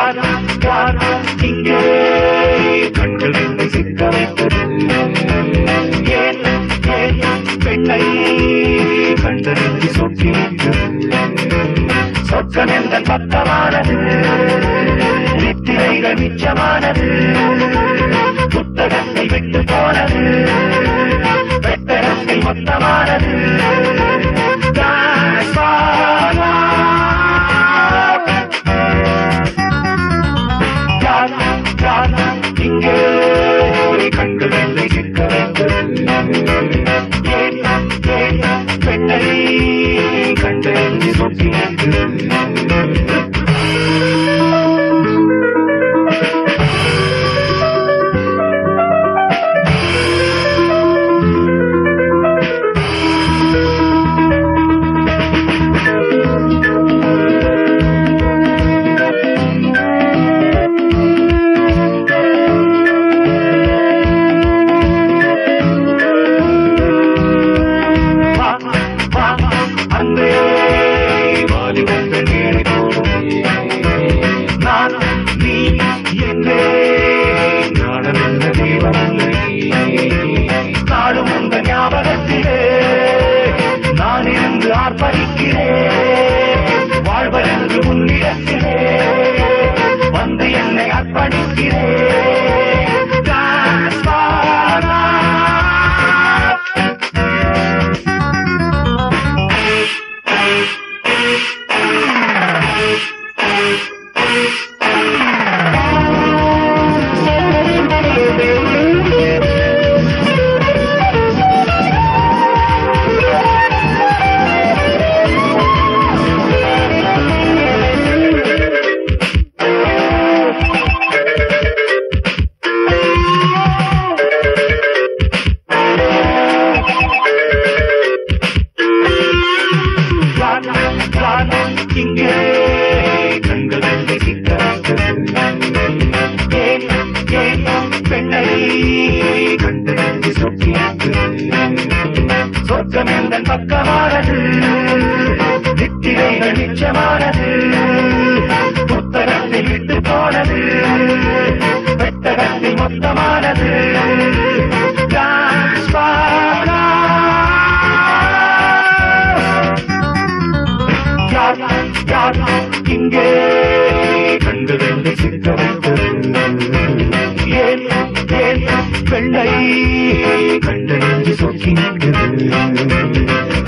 யார் யார் இங்கே கண்கள் என்னை சிக்க வைத்தது ஏன் ஏன் பெண்ணை கண்டறிந்து சொட்டிவிட்டது சொற்கள் எந்த பக்கமானது நித்திரைகள் மிச்சமானது புத்தகத்தை விட்டு போனது வெட்டகத்தை மொத்தமானது தாய்ப்பாலா. யார் யார் இங்கே கண்கள் என்னை சிக்க வைத்தது ஏன் ஏன் பெண்ணை கண்டறிந்து சொட்டிவிட்டது வா, வா, அன்பே, வாலிபத்த நீரை போடுவே. நான், நீ, என்றே, நாடமென்ற தெய்வமில்லை. நாடும் உந்த ஞாபகத்திலே நான் இருந்து ஆர்ப்பரிக்கிறேன் வாழ்வதென்று உன்னிடத்திலே வந்து என்னை அர்ப்பணிக்கிறேன் தாஸ்வானா. யார், யார் இங்கே கண்கள் என்னை சிக்க வைத்தது. ஏன், ஏன் பெண்ணை கண்டறிந்து சொட்டியது. சொர்க்கம் எந்த பக்கமானது நித்திரைகள் நிச்சயமானது புத்தகத்தில் விட்டு போனது பெட்டகத்தில் மொத்தமானது தாஸ்வானா. யார் யார் இங்கே கண்கள் என்னை சிக்க வைத்தது ஏன் ஏன் பெண்ணை கண்டறிந்து சொக்கினது